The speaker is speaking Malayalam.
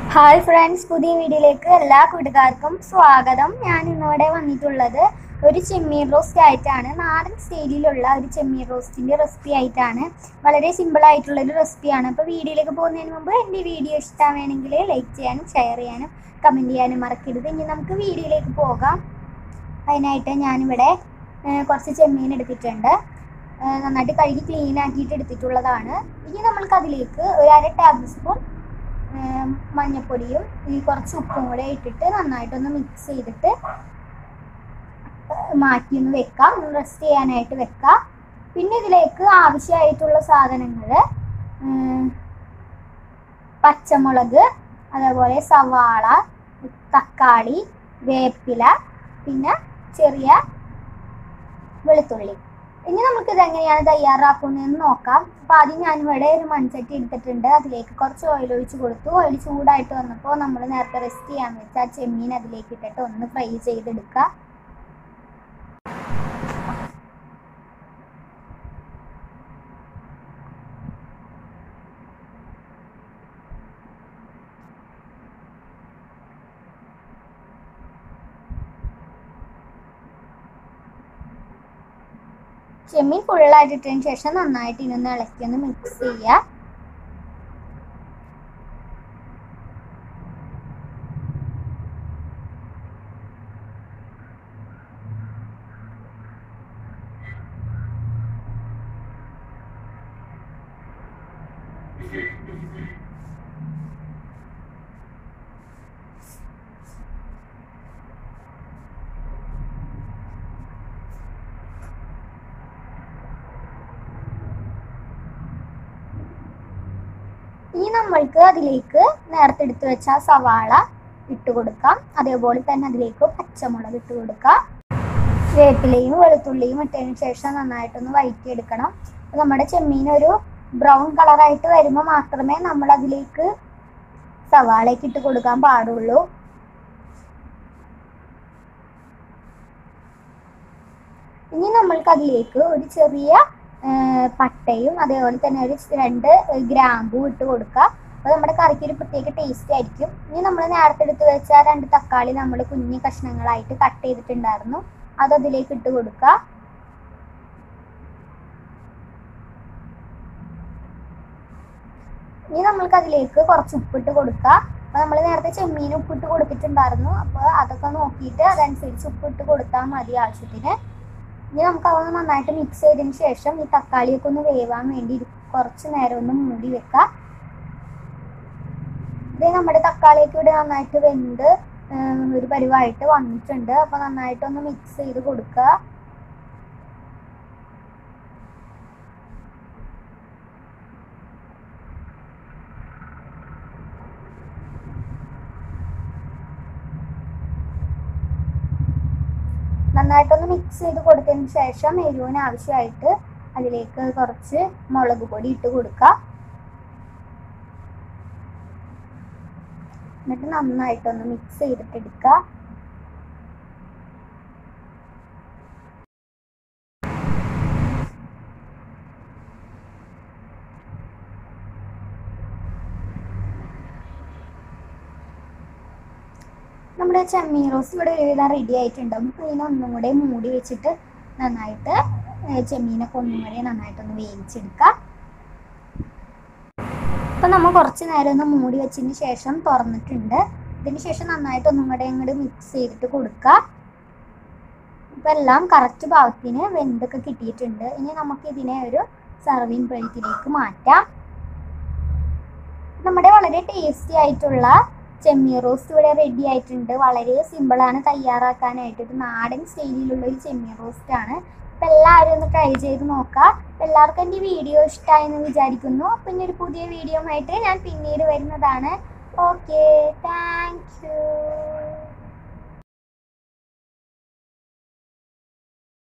ഹായ് ഫ്രണ്ട്സ് പുതിയ വീഡിയോയിലേക്ക് എല്ലാ കൂട്ടുകാർക്കും സ്വാഗതം ഞാൻ ഇന്നിവിടെ വന്നിട്ടുള്ളത് ഒരു ചെമ്മീൻ റോസ്റ്റ് ആയിട്ടാണ് നാടൻ സ്റ്റൈലിലുള്ള ഒരു ചെമ്മീൻ റോസ്റ്റിന്റെ റെസിപ്പി ആയിട്ടാണ് വളരെ സിമ്പിൾ ആയിട്ടുള്ള ഒരു റെസിപ്പിയാണ് അപ്പോൾ വീഡിയോയിലേക്ക് പോകുന്നതിന് മുമ്പ് എൻ്റെ വീഡിയോ ഇഷ്ടമാണെങ്കിൽ ലൈക്ക് ചെയ്യാനും ഷെയർ ചെയ്യാനും കമൻറ്റ് ചെയ്യാനും മറക്കരുത് ഇനി നമുക്ക് വീഡിയോയിലേക്ക് പോകാം അതിനായിട്ട് ഞാനിവിടെ ഏഹ്, കുറച്ച് ചെമ്മീൻ എടുത്തിട്ടുണ്ട് ഏഹ്, നന്നായിട്ട് കഴുകി ക്ലീൻ ആക്കിയിട്ട് എടുത്തിട്ടുള്ളതാണ് ഇനി നമ്മൾക്ക് അതിലേക്ക് ഒരു അര ടേബിൾ സ്പൂൺ ഏം, മഞ്ഞപ്പൊടിയും ഈ കുറച്ച് ഉപ്പും കൂടെ ഇട്ടിട്ട് നന്നായിട്ടൊന്ന് മിക്സ് ചെയ്തിട്ട് മാറ്റി ഒന്ന് വെക്കാം റെസ്റ്റ് ചെയ്യാനായിട്ട് വെക്കാം പിന്നെ ഇതിലേക്ക് ആവശ്യമായിട്ടുള്ള സാധനങ്ങൾ പച്ചമുളക് അതേപോലെ സവാള തക്കാളി വേപ്പില പിന്നെ ചെറിയ വെളുത്തുള്ളി ഇനി നമുക്ക് ഇത് എങ്ങനെയാണ് തയ്യാറാക്കുന്നതെന്ന് നോക്കാം അപ്പൊ ആദ്യം ഞാൻ ഇവിടെ ഒരു മൺചട്ടി എടുത്തിട്ടുണ്ട് അതിലേക്ക് കുറച്ച് ഓയിൽ ഒഴിച്ച് കൊടുത്തു ഓയിൽ ചൂടായിട്ട് വന്നപ്പോൾ നമ്മൾ നേരത്തെ റെസ്റ്റ് ചെയ്യാൻ വെച്ച ആ ചെമ്മീൻ അതിലേക്ക് ഇട്ടിട്ട് ഒന്ന് ഫ്രൈ ചെയ്തെടുക്കുക ചെമ്മീൻ ഫുള്ളായിട്ട് ഇട്ടതിന് ശേഷം നന്നായിട്ട് ഇനൊന്ന് ഇളക്കി ഒന്ന് മിക്സ് ചെയ്യുക ഇനി നമ്മൾക്ക് അതിലേക്ക് നേരത്തെ എടുത്തു വെച്ച ആ സവാള ഇട്ട് കൊടുക്കാം അതേപോലെ തന്നെ അതിലേക്ക് പച്ചമുളക് ഇട്ട് കൊടുക്കാം വേപ്പിലയും വെളുത്തുള്ളിയും ഇട്ടതിന് ശേഷം നന്നായിട്ടൊന്ന് വഴറ്റിയെടുക്കണം അപ്പൊ നമ്മുടെ ചെമ്മീൻ ഒരു ബ്രൗൺ കളറായിട്ട് വരുമ്പോൾ മാത്രമേ നമ്മൾ അതിലേക്ക് സവാളയ്ക്ക് ഇട്ട് കൊടുക്കാൻ പാടുള്ളൂ ഇനി നമ്മൾക്ക് അതിലേക്ക് ഒരു ചെറിയ ആ, പട്ടയും അതേപോലെ തന്നെ ഒരു രണ്ട് ഗ്രാമ്പും ഇട്ട് കൊടുക്കുക അപ്പോൾ നമ്മുടെ കറിക്ക് ഒരു പ്രത്യേക ടേസ്റ്റ് ആയിരിക്കും ഇനി നമ്മൾ നേരത്തെ എടുത്ത് വെച്ച രണ്ട് തക്കാളി നമ്മൾ കുഞ്ഞു കഷ്ണങ്ങളായിട്ട് കട്ട് ചെയ്തിട്ടുണ്ടായിരുന്നു അത് അതിലേക്ക് ഇട്ട് കൊടുക്കുക ഇനി നമ്മൾക്ക് അതിലേക്ക് കുറച്ച് ഉപ്പിട്ട് കൊടുക്കുക അപ്പോൾ നമ്മൾ നേരത്തെ ചെമ്മീൻ ഉപ്പിട്ട് കൊടുത്തിട്ടുണ്ടായിരുന്നു അപ്പോൾ അതൊക്കെ നോക്കിയിട്ട് അതനുസരിച്ച് ഉപ്പിട്ട് കൊടുത്താൽ മതി ആവശ്യത്തിന് ഇനി നമുക്ക് അതൊന്ന് നന്നായിട്ട് മിക്സ് ചെയ്തതിന് ശേഷം ഈ തക്കാളിയൊക്കെ ഒന്ന് വേവാൻ വേണ്ടി ഒരു കുറച്ച് നേരം ഒന്ന് മൂടി വെക്കാം ഇത് നമ്മുടെ തക്കാളിയൊക്കെ ഇവിടെ നന്നായിട്ട് വെന്ത് ഏം, ഒരു പരിവായിട്ട് വന്നിട്ടുണ്ട് അപ്പൊ നന്നായിട്ടൊന്ന് മിക്സ് ചെയ്ത് കൊടുക്കുക നന്നായിട്ടൊന്ന് മിക്സ് ചെയ്ത് കൊടുത്തതിന് ശേഷം എരിവിന് ആവശ്യമായിട്ട് അതിലേക്ക് കുറച്ച് മുളക് പൊടി ഇട്ട് കൊടുക്കുക എന്നിട്ട് നന്നായിട്ടൊന്ന് മിക്സ് ചെയ്തിട്ട് എടുക്കുക നമ്മുടെ ചെമ്മീൻ റോസ് ഇവിടെ ഒരുവിധം റെഡി ആയിട്ടുണ്ട് നമുക്ക് ഇതിനെ ഒന്നും കൂടെ മൂടി വെച്ചിട്ട് നന്നായിട്ട് ഏഹ് ചെമ്മീനൊക്കെ ഒന്നും കൂടെ നന്നായിട്ടൊന്ന് വേവിച്ചെടുക്കാം അപ്പൊ നമ്മൾ കുറച്ച് നേരം ഒന്ന് മൂടി വെച്ചതിന് ശേഷം തുറന്നിട്ടുണ്ട് ഇതിന് ശേഷം നന്നായിട്ട് ഒന്നും കൂടെ അങ്ങോട്ട് മിക്സ് ചെയ്തിട്ട് കൊടുക്കുക ഇപ്പൊ എല്ലാം കറക്റ്റ് ഭാഗത്തിന് വെന്തൊക്കെ കിട്ടിയിട്ടുണ്ട് ഇനി നമുക്ക് ഇതിനെ ഒരു സർവിങ് പ്ലേറ്റിലേക്ക് മാറ്റാം നമ്മുടെ വളരെ ടേസ്റ്റി ആയിട്ടുള്ള ചെമ്മീൻ റോസ്റ്റ് ഇവിടെ റെഡി ആയിട്ടുണ്ട് വളരെ സിമ്പിളാണ് തയ്യാറാക്കാനായിട്ട് ഒരു നാടൻ സ്റ്റൈലിലുള്ള ഒരു ചെമ്മീൻ റോസ്റ്റ് ആണ് അപ്പം എല്ലാവരും ഒന്ന് ട്രൈ ചെയ്ത് നോക്കാം എല്ലാവർക്കും എൻ്റെ വീഡിയോ ഇഷ്ടമായെന്ന് വിചാരിക്കുന്നു പിന്നെ ഒരു പുതിയ വീഡിയോ ആയിട്ട് ഞാൻ പിന്നീട് വരുന്നതാണ് ഓക്കെ താങ്ക് യു